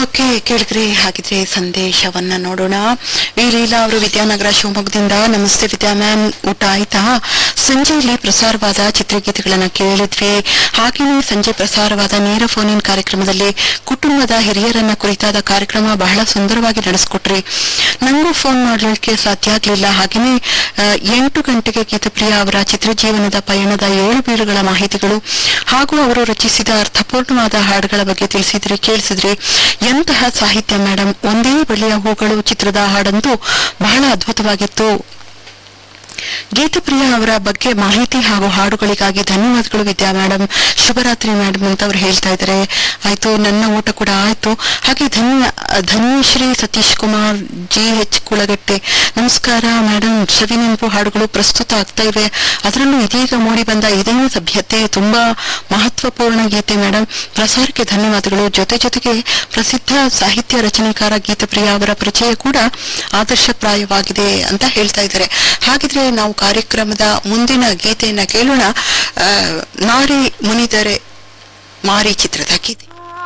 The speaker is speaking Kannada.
ಓಕೆ ಕೇಳಿದ್ರಿ ಹಾಗಿದ್ರೆ ಸಂದೇಶವನ್ನ ನೋಡೋಣ ವಿ ಲೀಲಾ ಅವರು ವಿದ್ಯಾನಗರ ಶಿವಮೊಗ್ಗದಿಂದ ನಮಸ್ತೆ ವಿದ್ಯಾ ಮ್ಯಾಮ್ ಊಟ ಆಯ್ತಾ ಸಂಜೆಯಲ್ಲಿ ಪ್ರಸಾರವಾದ ಚಿತ್ರಗೀತೆಗಳನ್ನ ಕೇಳಿದ್ವಿ ಹಾಗೆಯೇ ಸಂಜೆ ಪ್ರಸಾರವಾದ ನೇರ ಫೋನ್ ಇನ್ ಕಾರ್ಯಕ್ರಮದಲ್ಲಿ ಕುಟುಂಬದ ಹಿರಿಯರನ್ನ ಕುರಿತಾದ ಕಾರ್ಯಕ್ರಮ ಬಹಳ ಸುಂದರವಾಗಿ ನಡೆಸ್ಕೊಟ್ರಿ ನಂಗೂ ಫೋನ್ ಮಾಡಲಿಕ್ಕೆ ಸಾಧ್ಯ ಆಗ್ಲಿಲ್ಲ ಹಾಗೆಯೇ ಆ, ಎಂಟು ಗಂಟೆಗೆ ಗೀತಪ್ರಿಯ ಅವರ ಚಿತ್ರಜೀವನದ ಪಯಣದ ಏಳು ಬೀಳುಗಳ ಮಾಹಿತಿಗಳು ಹಾಗೂ ಅವರು ರಚಿಸಿದ ಅರ್ಥಪೂರ್ಣವಾದ ಹಾಡುಗಳ ಬಗ್ಗೆ ತಿಳಿಸಿದ್ರಿ ಕೇಳಿಸಿದ್ರಿ ಎಂತಹ ಸಾಹಿತ್ಯ ಮೇಡಮ್ ಒಂದೇ ಬಳ್ಳಿಯ ಹೂಗಳು ಚಿತ್ರದ ಹಾಡಂತೂ ಬಹಳ ಅದ್ಭುತವಾಗಿತ್ತು ಗೀತಪ್ರಿಯ ಅವರ ಬಗ್ಗೆ ಮಾಹಿತಿ ಹಾಗೂ ಹಾಡುಗಳಿಗಾಗಿ ಧನ್ಯವಾದಗಳು ವಿದ್ಯಾ ಮೇಡಮ್ ಶುಭರಾತ್ರಿ ಮೇಡಮ್ ಅಂತ ಅವ್ರು ಹೇಳ್ತಾ ಇದ್ದಾರೆ ಆಯ್ತು ನನ್ನ ಊಟ ಕೂಡ ಆಯ್ತು ಹಾಗೆ ಧನ್ಯ ಧನ್ಯಶ್ರೀ ಸತೀಶ್ ಕುಮಾರ್ ಜಿ ಎಚ್ ಕುಳಗಟ್ಟೆ ನಮಸ್ಕಾರ ಮೇಡಮ್ ಸವಿ ನೆನಪು ಹಾಡುಗಳು ಪ್ರಸ್ತುತ ಆಗ್ತಾ ಇವೆ ಅದರಲ್ಲೂ ಇದೀಗ ಮೂಡಿ ಬಂದ ಇದೇನು ಸಭ್ಯತೆ ತುಂಬಾ ಮಹತ್ವಪೂರ್ಣ ಗೀತೆ ಮೇಡಮ್ ಪ್ರಸಾರಕ್ಕೆ ಧನ್ಯವಾದಗಳು ಜೊತೆ ಜೊತೆಗೆ ಪ್ರಸಿದ್ಧ ಸಾಹಿತ್ಯ ರಚನೆಕಾರ ಗೀತಪ್ರಿಯ ಅವರ ಪರಿಚಯ ಕೂಡ ಆದರ್ಶಪ್ರಾಯವಾಗಿದೆ ಅಂತ ಹೇಳ್ತಾ ಇದ್ದಾರೆ ಹಾಗಿದ್ರೆ ನಾವು ಕಾರ್ಯಕ್ರಮದ ಮುಂದಿನ ಗೀತೆಯನ್ನ ಕೇಳೋಣ ಆ, ನಾರಿ ಮುನಿದರೆ ಮಾರಿ ಚಿತ್ರದ ಗೀತೆ